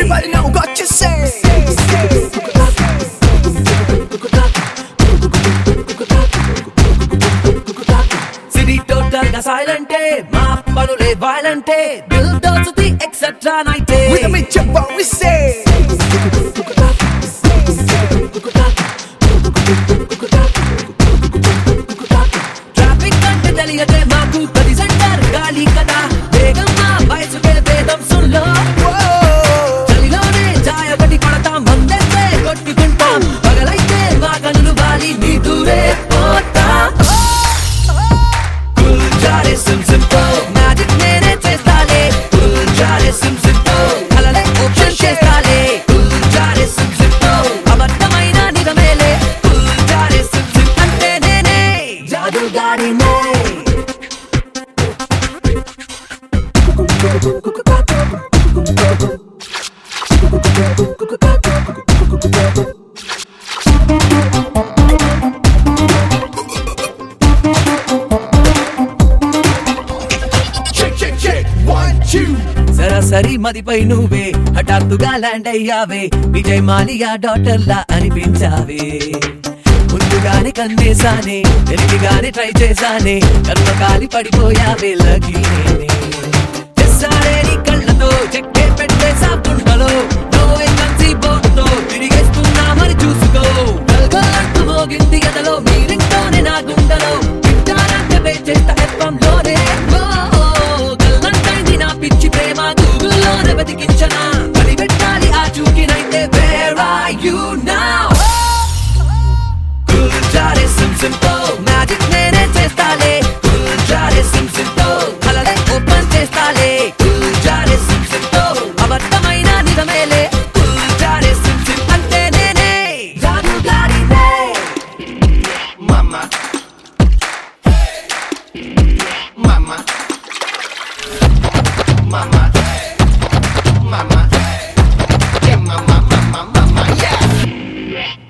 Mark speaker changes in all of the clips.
Speaker 1: Everybody know what you say.
Speaker 2: City total గా సైలెంటే మా పనులే వాలంటే దిల్ దోచుతి ఎక్సెట్రా నైటే
Speaker 1: With the bitch, what we say.
Speaker 2: Traffic అంటే తెలియదే మాకు పది సెంటర్ గాలి కదా వేగం మా వయసుకే వేదం సుల్లో
Speaker 1: Whoa.
Speaker 2: చలిలోనే ఛాయ ఒకటి కొడతాం మందెత్తే కొట్టుకుంటాం పగలైతే మా కనులు వాలి నీ దూరే పోతాం కుల్ జారే సిమ్ సిమ్ తో మ్యాజిక్ నేనే చేస్తాలే కుల్ జారే సిమ్ సిమ్ తో కలలే ఓపెన్ చేస్తాలే కుల్ జారే సిమ్ సిమ్ తో అబద్ధమైన నిజమేలే కుల్ జారే సిమ్ సిమ్ అంటే నేనే జాదుగాడినే
Speaker 1: Check, check, check. One, two.
Speaker 2: సరాసరి మదిపై నువ్వే హఠాత్తుగా ల్యాండ్ అయ్యావే విజయ్ మాలియా డాటర్ లా అనిపించావే ముందుగానే కన్నేసానే వెలిగిగానే ట్రై చేశానే కర్మకాలి పడిపోయావే లగి నేనే తెస్సారే నీ కళ్ళతో చెక్కే పెట్టేసా గుండలో నోవే కన్సీ బోర్డుతో తిరిగేస్తున్నా మరి చూసుకో గల్గల్లంటూ మోగింది ఎదలో మీరింటోనే నా గుండెలో వింటానంటే పే చేస్తా ఎఫ్ఎం లోనే ఓ, ఓ, గల్లంటైంది నా పిచ్చి ప్రేమ గూగుల్లోనే వెతికించనా బలి పెట్టాలి ఆ చూకినైతే వేర్ ఆర్ యు నౌ కుల్ జారే సిమ్ సిమ్ తో మ్యాజిక్ నేనే చేస్తాలే కుల్ జారే సిమ్ సిమ్ తో కలలే ఓపెన్ చేస్తాలే కుల్ జారే సిమ్ సిమ్ తో అబద్ధమైన నిజమేలే కుల్ జారే సిమ్ సిమ్ అంటే నేనే జాదుగారినే
Speaker 3: Mama. Mama. Mama. Mama. Yeah, mama, mama, mama, yeah.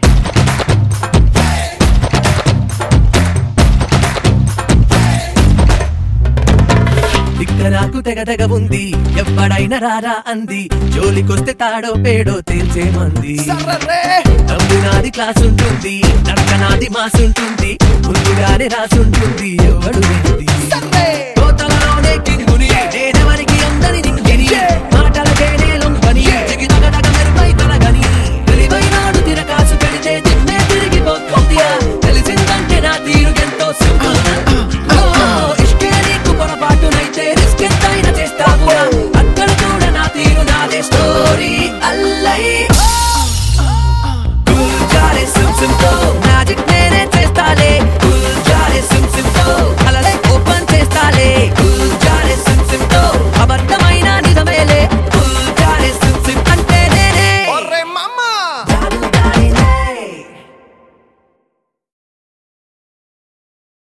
Speaker 2: ఇక్క నాకు తెగ తెగ ఉంది ఎవ్వడైనా రారా అంది జోలికొస్తే తాడో పేడో తేల్చేమంది
Speaker 1: Sarare.
Speaker 2: నవ్వునాది క్లాస్ ఉంటుంది నడక నాది మాస్ ఉంటుంది ముందుగానే రాసుంటుంది ఎవడు వింది
Speaker 1: Sarare.
Speaker 2: కోతలలోనే కింగుని నేనెవరికి అందరి దింగిని మాటలకే నేలొంగని జిగిదగడగ మెరుపై తొలగని తెలివైనాడు తిరకాసు పెడితే తిన్నే తిరిగిపోతుంది తెలిసిందంటే నా తీరు ఎంతో సింపుల్ ఓ, ఇష్కే నీకు పొరపాటునైతే రిస్క్ ఎంతైనా చేస్తావు అక్కడ కూడా నా తీరు నాదే స్టోరీ అల్లై